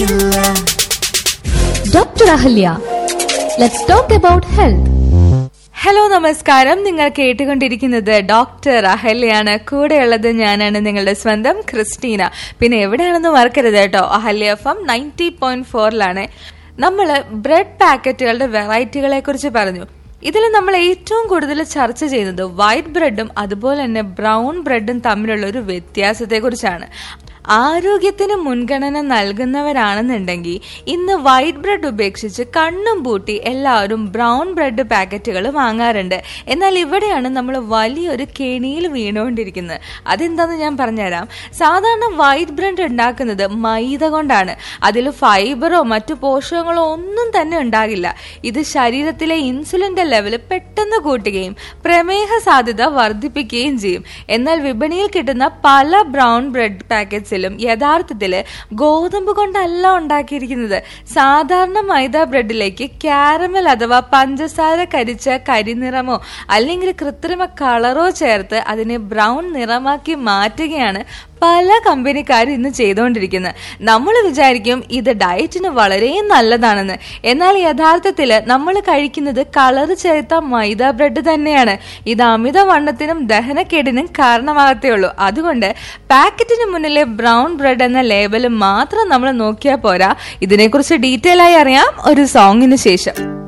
Dr. Ahalya. Let's talk about health. Hello നമസ്കാരം നിങ്ങൾ കേട്ടുകൊണ്ടിരിക്കുന്നത് ഡോക്ടർ അഹല്യയാണ് കൂടെയുള്ളത് ഞാനാണ് നിങ്ങളുടെ സ്വന്തം ക്രിസ്റ്റീന പിന്നെ എവിടെയാണെന്ന് മറക്കരുത് കേട്ടോ Ahalya F M ninety point ഫോറിലാണ് നമ്മൾ ബ്രെഡ് പാക്കറ്റുകളുടെ വെറൈറ്റികളെ കുറിച്ച് പറഞ്ഞു ഇതിൽ നമ്മൾ ഏറ്റവും കൂടുതൽ ചർച്ച ചെയ്യുന്നത് വൈറ്റ് ബ്രെഡും അതുപോലെ തന്നെ ബ്രൗൺ ബ്രെഡും തമ്മിലുള്ള ഒരു വ്യത്യാസത്തെക്കുറിച്ചാണ് ആരോഗ്യത്തിന് മുൻഗണന നൽകുന്നവരാണെന്നുണ്ടെങ്കിൽ ഇന്ന് വൈറ്റ് ബ്രെഡ് ഉപേക്ഷിച്ച് കണ്ണും പൂട്ടി എല്ലാവരും ബ്രൗൺ ബ്രെഡ് പാക്കറ്റുകൾ വാങ്ങാറുണ്ട് എന്നാൽ ഇവിടെയാണ് നമ്മൾ വലിയൊരു കെണിയിൽ വീണുകൊണ്ടിരിക്കുന്നത് അതെന്താന്ന് ഞാൻ പറഞ്ഞുതരാം സാധാരണ വൈറ്റ് ബ്രെഡ് ഉണ്ടാക്കുന്നത് മൈദ കൊണ്ടാണ് അതിൽ ഫൈബറോ മറ്റു പോഷകങ്ങളോ ഒന്നും തന്നെ ഉണ്ടാകില്ല ഇത് ശരീരത്തിലെ ഇൻസുലിന്റെ ലെവൽ പെട്ടെന്ന് കൂട്ടുകയും പ്രമേഹ സാധ്യത വർദ്ധിപ്പിക്കുകയും ചെയ്യും എന്നാൽ വിപണിയിൽ കിട്ടുന്ന പല ബ്രൗൺ ബ്രെഡ് പാക്കറ്റ്സിലും യഥാർത്ഥത്തിൽ ഗോതമ്പ് കൊണ്ടല്ല ഉണ്ടാക്കിയിരിക്കുന്നത് സാധാരണ മൈദ ബ്രെഡിലേക്ക് ക്യാരമൽ അഥവാ പഞ്ചസാര കരിച്ച കരിനിറമോ അല്ലെങ്കിൽ കൃത്രിമ കളറോ ചേർത്ത് അതിനെ ബ്രൗൺ നിറമാക്കി മാറ്റുകയാണ് പല കമ്പനിക്കാരും ഇന്ന് ചെയ്തുകൊണ്ടിരിക്കുന്നത് നമ്മൾ വിചാരിക്കും ഇത് ഡയറ്റിന് വളരെ നല്ലതാണെന്ന് എന്നാൽ യഥാർത്ഥത്തിൽ നമ്മൾ കഴിക്കുന്നത് കളർ ചേർത്ത മൈദ ബ്രെഡ് തന്നെയാണ് ഇത് അമിതവണ്ണത്തിനും ദഹനക്കേടിനും കാരണമാകത്തേ ഉള്ളൂ അതുകൊണ്ട് പാക്കറ്റിന് മുന്നിലെ ബ്രൗൺ ബ്രെഡ് എന്ന ലേബൽ മാത്രം നമ്മൾ നോക്കിയാൽ പോരാ ഇതിനെക്കുറിച്ച് ഡീറ്റെയിൽ ആയി അറിയാം ഒരു സോങ്ങിന് ശേഷം